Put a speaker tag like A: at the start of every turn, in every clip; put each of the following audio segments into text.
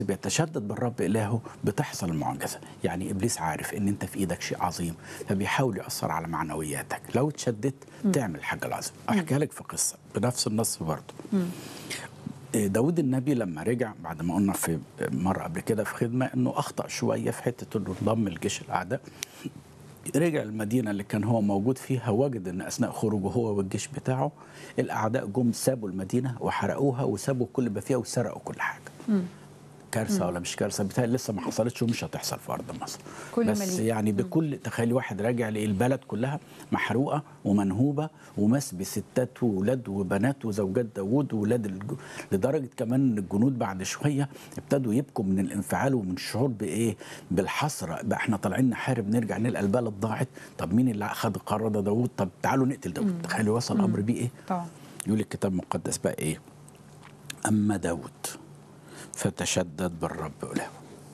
A: بيتشدد بالرب إلهه بتحصل المعجزة يعني إبليس عارف إن أنت في إيدك شيء عظيم فبيحاول يأثر على معنوياتك لو اتشددت تعمل حاجة العظيم أحكي لك في قصة بنفس النص برضه داود النبي لما رجع بعد ما قلنا في مرة قبل كده في خدمة إنه أخطأ شوية في حتة إنه انضم لجيش الأعداء رجع المدينة اللي كان هو موجود فيها وجد أن أثناء خروجه هو والجيش بتاعه الأعداء جم سابوا المدينة وحرقوها وسابوا كل ما فيها وسرقوا كل حاجة كارثه ولا مش كارثه بتهيألي لسه ما حصلتش ومش هتحصل في ارض مصر
B: كل
A: بس
B: مليء.
A: يعني بكل تخيلي واحد راجع لقي البلد كلها محروقه ومنهوبه ومسبي ستات وولاد وبنات وزوجات داوود وولاد الج... لدرجه كمان ان الجنود بعد شويه ابتدوا يبكوا من الانفعال ومن الشعور بايه بالحسره بقى احنا طالعين نحارب نرجع نلقى البلد ضاعت طب مين اللي اخذ القرار ده داوود طب تعالوا نقتل داوود تخيلي وصل الامر بيه ايه
B: طبعا
A: يقول الكتاب المقدس بقى ايه اما داود فتشدد بالرب إلهه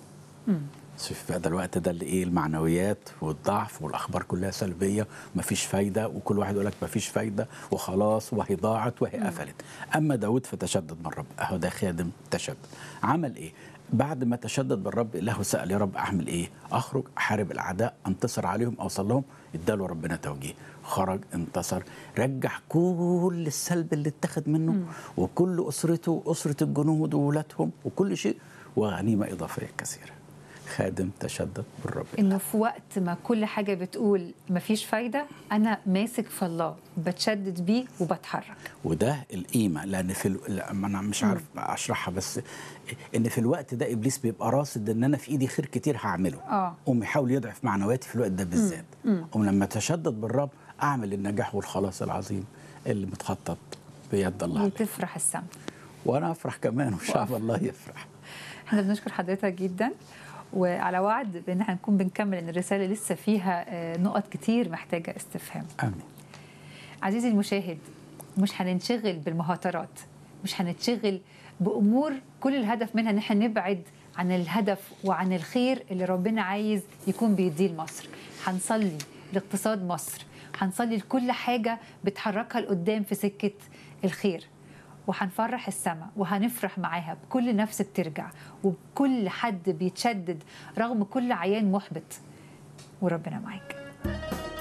A: شوف بقى ده الوقت ده اللي ايه المعنويات والضعف والاخبار كلها سلبيه ومفيش فايده وكل واحد يقول لك مفيش فايده وخلاص وهي ضاعت وهي قفلت اما داود فتشدد بالرب اهو ده خادم تشدد عمل ايه بعد ما تشدد بالرب اله سال يا رب اعمل ايه اخرج احارب الاعداء انتصر عليهم اوصل لهم اداله ربنا توجيه خرج انتصر رجع كل السلب اللي اتخذ منه وكل اسرته واسره الجنود وولادهم وكل شيء وغنيمه اضافيه كثيره خادم تشدد بالرب
B: انه في وقت ما كل حاجه بتقول مفيش فايده انا ماسك في الله بتشدد بيه وبتحرك
A: وده القيمه لان في ال... لا، ما انا مش عارف اشرحها بس ان في الوقت ده ابليس بيبقى راصد ان انا في ايدي خير كتير هعمله
B: آه.
A: قوم يحاول يضعف معنوياتي في الوقت ده بالذات قوم لما اتشدد بالرب اعمل النجاح والخلاص العظيم اللي متخطط بيد الله عليه.
B: وتفرح السما
A: وانا افرح كمان وشعب الله يفرح
B: احنا بنشكر حضرتك جدا وعلى وعد بان احنا نكون بنكمل ان الرساله لسه فيها آه، نقط كتير محتاجه استفهام
A: امين
B: عزيزي المشاهد مش هننشغل بالمهاترات مش هنتشغل بامور كل الهدف منها ان احنا نبعد عن الهدف وعن الخير اللي ربنا عايز يكون بيديه لمصر هنصلي لاقتصاد مصر هنصلي لكل حاجه بتحركها لقدام في سكه الخير وهنفرح السماء وهنفرح معاها بكل نفس بترجع وبكل حد بيتشدد رغم كل عيان محبط وربنا معاك